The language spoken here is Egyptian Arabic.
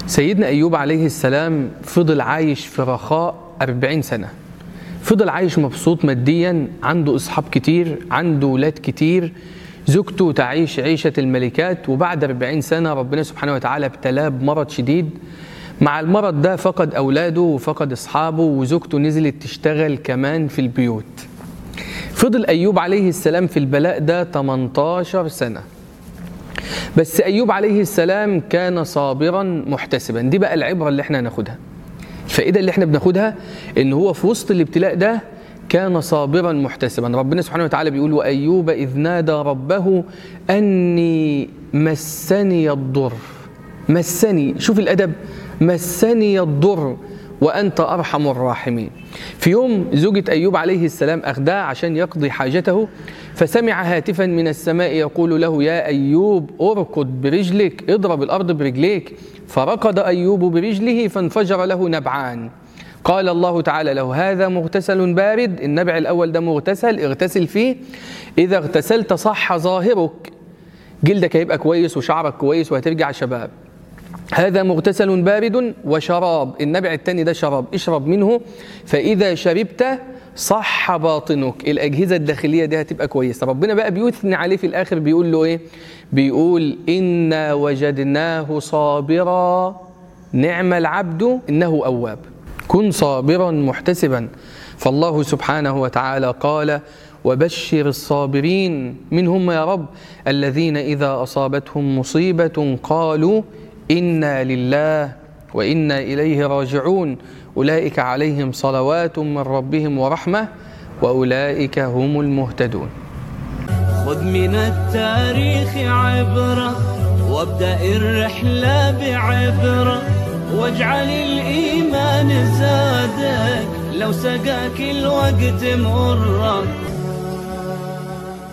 سيدنا أيوب عليه السلام فضل عايش في رخاء أربعين سنة فضل عايش مبسوط ماديا عنده أصحاب كتير عنده ولاد كتير زوجته تعيش عيشة الملكات وبعد 40 سنة ربنا سبحانه وتعالى ابتلاه بمرض شديد مع المرض ده فقد أولاده وفقد أصحابه وزوجته نزلت تشتغل كمان في البيوت فضل أيوب عليه السلام في البلاء ده 18 سنة بس أيوب عليه السلام كان صابرا محتسبا دي بقى العبرة اللي احنا هناخدها الفائدة اللي احنا بناخدها ان هو في وسط الابتلاء ده كان صابرا محتسبا ربنا سبحانه وتعالى بيقول وأيوب إذ نادى ربه أني مسني الضر مسني شوف الأدب مسني الضر وأنت أرحم الراحمين في يوم زوجة أيوب عليه السلام أخداه عشان يقضي حاجته فسمع هاتفا من السماء يقول له يا أيوب أركض برجلك اضرب الأرض برجليك فركض أيوب برجله فانفجر له نبعان قال الله تعالى له هذا مغتسل بارد النبع الأول ده مغتسل اغتسل فيه إذا اغتسلت صح ظاهرك جلدك هيبقى كويس وشعرك كويس وهترجع شباب هذا مغتسل بارد وشراب النبع الثاني ده شراب اشرب منه فإذا شربت صح باطنك الأجهزة الداخلية دي هتبقى كويسة ربنا بقى بيثني عليه في الآخر بيقول له إيه بيقول إنا وجدناه صابرا نعم العبد إنه أواب كن صابرا محتسبا فالله سبحانه وتعالى قال وبشر الصابرين من هم يا رب الذين إذا أصابتهم مصيبة قالوا إنا لله وإنا إليه راجعون أولئك عليهم صلوات من ربهم ورحمة وأولئك هم المهتدون خذ من التاريخ عبرة وابدأ الرحلة بعبرة واجعل الإيمان زادك لو سقاك الوقت مرة